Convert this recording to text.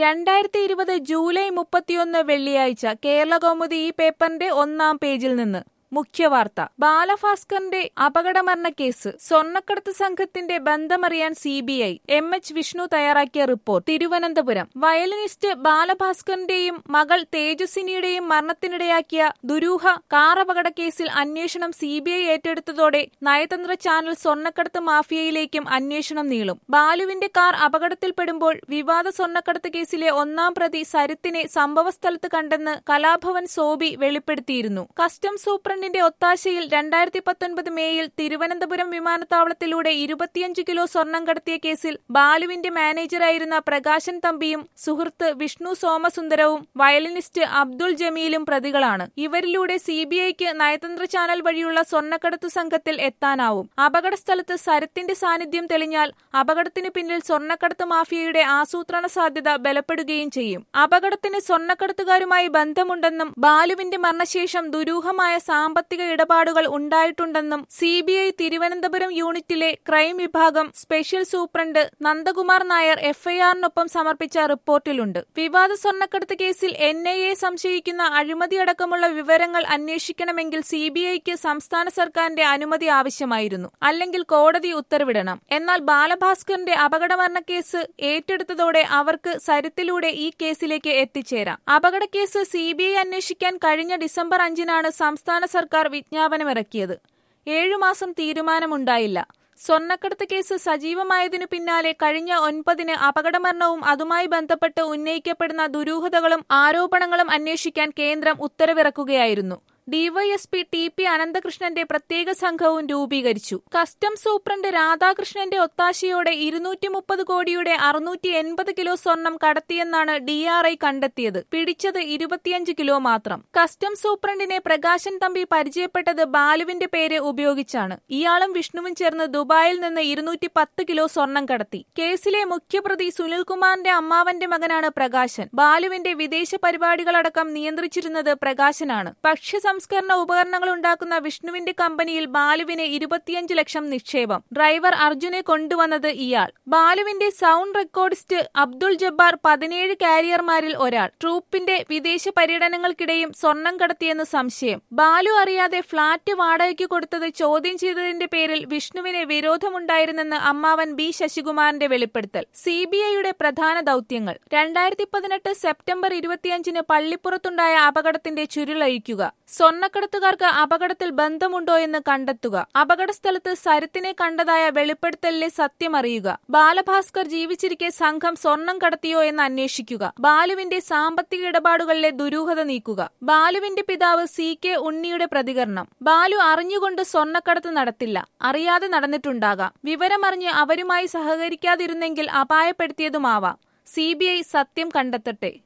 രണ്ടായിരത്തി ഇരുപത് ജൂലൈ മുപ്പത്തിയൊന്ന് വെള്ളിയാഴ്ച കേരള കൗമുദി ഈ പേപ്പറിന്റെ ഒന്നാം പേജിൽ നിന്ന് മുഖ്യവാർത്ത ബാലഭാസ്കറിന്റെ അപകടമരണ കേസ് സ്വർണ്ണക്കടത്ത് സംഘത്തിന്റെ ബന്ധമറിയാൻ C B I M H Vishnu തയ്യാറാക്കിയ റിപ്പോർട്ട് തിരുവനന്തപുരം വയലിനിസ്റ്റ് ബാലഭാസ്കറിന്റെയും മകൾ തേജസ്വിനിയുടെയും മരണത്തിനിടയാക്കിയ ദുരൂഹ കാർ അപകട കേസിൽ അന്വേഷണം സി ബി ഐ ഏറ്റെടുത്തതോടെ നയതന്ത്ര ചാനൽ സ്വർണ്ണക്കടത്ത് മാഫിയയിലേക്കും അന്വേഷണം നീളും ബാലുവിന്റെ കാർ അപകടത്തിൽപ്പെടുമ്പോൾ വിവാദ സ്വർണ്ണക്കടത്ത് കേസിലെ ഒന്നാം പ്രതി സരിത്തിനെ സംഭവസ്ഥലത്ത് കണ്ടെന്ന് കലാഭവൻ സോബി വെളിപ്പെടുത്തിയിരുന്നു കസ്റ്റംസ് സൂപ്രണ്ടിന്റെ ഒത്താശയിൽ രണ്ടായിരത്തി പത്തൊൻപത് മേയിൽ തിരുവനന്തപുരം വിമാനത്താവളത്തിലൂടെ ഇരുപത്തിയഞ്ച് കിലോ സ്വർണം കടത്തിയ കേസിൽ ബാലുവിന്റെ മാനേജറായിരുന്ന പ്രകാശൻ തമ്പിയും സുഹൃത്ത് വിഷ്ണു സോമസുന്ദരവും വയലിനിസ്റ്റ് അബ്ദുൾ ജമീലും പ്രതികളാണ് ഇവരിലൂടെ സിബിഐക്ക് നയതന്ത്ര ചാനൽ വഴിയുള്ള സ്വർണ്ണക്കടത്തു സംഘത്തിൽ എത്താനാവും അപകട സ്ഥലത്ത് സരത്തിന്റെ സാന്നിധ്യം തെളിഞ്ഞാൽ അപകടത്തിനു പിന്നിൽ സ്വർണ്ണക്കടത്ത് മാഫിയയുടെ ആസൂത്രണ സാധ്യത ബലപ്പെടുകയും ചെയ്യും അപകടത്തിന് സ്വർണ്ണക്കടത്തുകാരുമായി ബന്ധമുണ്ടെന്നും ബാലുവിന്റെ മരണശേഷം ദുരൂഹമായ സാമ്പത്തിക ഇടപാടുകൾ ഉണ്ടായിട്ടുണ്ടെന്നും സി ബി ഐ തിരുവനന്തപുരം യൂണിറ്റിലെ ക്രൈം വിഭാഗം സ്പെഷ്യൽ സൂപ്രണ്ട് നന്ദകുമാർ നായർ എഫ്ഐആറിനൊപ്പം സമർപ്പിച്ച റിപ്പോർട്ടിലുണ്ട് വിവാദ സ്വർണ്ണക്കടത്ത് കേസിൽ എൻ ഐ എ സംശയിക്കുന്ന അഴിമതിയടക്കമുള്ള വിവരങ്ങൾ അന്വേഷിക്കണമെങ്കിൽ സി ബി ഐക്ക് സംസ്ഥാന സർക്കാരിന്റെ അനുമതി ആവശ്യമായിരുന്നു അല്ലെങ്കിൽ കോടതി ഉത്തരവിടണം എന്നാൽ ബാലഭാസ്കറിന്റെ അപകടമരണ കേസ് ഏറ്റെടുത്തതോടെ അവർക്ക് സരിത്തിലൂടെ ഈ കേസിലേക്ക് എത്തിച്ചേരാം അപകടക്കേസ് സി ബി ഐ അന്വേഷിക്കാൻ കഴിഞ്ഞ ഡിസംബർ അഞ്ചിനാണ് സംസ്ഥാന സർക്കാർ വിജ്ഞാപനമിറക്കിയത് ഏഴുമാസം തീരുമാനമുണ്ടായില്ല സ്വർണ്ണക്കടത്ത് കേസ് സജീവമായതിനു പിന്നാലെ കഴിഞ്ഞ ഒൻപതിന് അപകടമരണവും അതുമായി ബന്ധപ്പെട്ട് ഉന്നയിക്കപ്പെടുന്ന ദുരൂഹതകളും ആരോപണങ്ങളും അന്വേഷിക്കാൻ കേന്ദ്രം ഉത്തരവിറക്കുകയായിരുന്നു ഡിവൈഎസ്പി ടി പി അനന്തകൃഷ്ണന്റെ പ്രത്യേക സംഘവും രൂപീകരിച്ചു കസ്റ്റംസ് സൂപ്രണ്ട് രാധാകൃഷ്ണന്റെ ഒത്താശയോടെ ഇരുന്നൂറ്റി മുപ്പത് കോടിയുടെ അറുന്നൂറ്റി എൺപത് കിലോ സ്വർണം കടത്തിയെന്നാണ് ഡിആർഐ കണ്ടെത്തിയത് പിടിച്ചത് ഇരുപത്തിയഞ്ച് കിലോ മാത്രം കസ്റ്റംസ് സൂപ്രണ്ടിനെ പ്രകാശൻ തമ്പി പരിചയപ്പെട്ടത് ബാലുവിന്റെ പേര് ഉപയോഗിച്ചാണ് ഇയാളും വിഷ്ണുവും ചേർന്ന് ദുബായിൽ നിന്ന് ഇരുന്നൂറ്റി പത്ത് കിലോ സ്വർണം കടത്തി കേസിലെ മുഖ്യപ്രതി സുനിൽകുമാറിന്റെ അമ്മാവന്റെ മകനാണ് പ്രകാശൻ ബാലുവിന്റെ വിദേശ പരിപാടികളടക്കം നിയന്ത്രിച്ചിരുന്നത് പ്രകാശനാണ് ഭക്ഷ്യ സംസ്കരണ ഉപകരണങ്ങൾ ഉണ്ടാക്കുന്ന വിഷ്ണുവിന്റെ കമ്പനിയിൽ ബാലുവിന് ഇരുപത്തിയഞ്ച് ലക്ഷം നിക്ഷേപം ഡ്രൈവർ അർജുനെ കൊണ്ടുവന്നത് ഇയാൾ ബാലുവിന്റെ സൗണ്ട് റെക്കോർഡിസ്റ്റ് അബ്ദുൾ ജബ്ബാർ പതിനേഴ് കാരിയർമാരിൽ ഒരാൾ ട്രൂപ്പിന്റെ വിദേശ പര്യടനങ്ങൾക്കിടെയും സ്വർണം കടത്തിയെന്ന് സംശയം ബാലു അറിയാതെ ഫ്ളാറ്റ് വാടകയ്ക്ക് കൊടുത്തത് ചോദ്യം ചെയ്തതിന്റെ പേരിൽ വിഷ്ണുവിന് വിരോധമുണ്ടായിരുന്നെന്ന് അമ്മാവൻ ബി ശശികുമാറിന്റെ വെളിപ്പെടുത്തൽ സി ബി ഐയുടെ പ്രധാന ദൌത്യങ്ങൾ രണ്ടായിരത്തി പതിനെട്ട് സെപ്റ്റംബർ ഇരുപത്തിയഞ്ചിന് പള്ളിപ്പുറത്തുണ്ടായ അപകടത്തിന്റെ ചുരുളഴിക്കുക സ്വർണ്ണക്കടത്തുകാർക്ക് അപകടത്തിൽ ബന്ധമുണ്ടോ എന്ന് കണ്ടെത്തുക അപകടസ്ഥലത്ത് സരിത്തിനെ കണ്ടതായ വെളിപ്പെടുത്തലിലെ സത്യമറിയുക ബാലഭാസ്കർ ജീവിച്ചിരിക്കെ സംഘം സ്വർണം കടത്തിയോ എന്ന് അന്വേഷിക്കുക ബാലുവിന്റെ സാമ്പത്തിക ഇടപാടുകളിലെ ദുരൂഹത നീക്കുക ബാലുവിന്റെ പിതാവ് സി കെ ഉണ്ണിയുടെ പ്രതികരണം ബാലു അറിഞ്ഞുകൊണ്ട് സ്വർണ്ണക്കടത്ത് നടത്തില്ല അറിയാതെ നടന്നിട്ടുണ്ടാകാം വിവരമറിഞ്ഞ് അവരുമായി സഹകരിക്കാതിരുന്നെങ്കിൽ അപായപ്പെടുത്തിയതുമാവാം സി സത്യം കണ്ടെത്തട്ടെ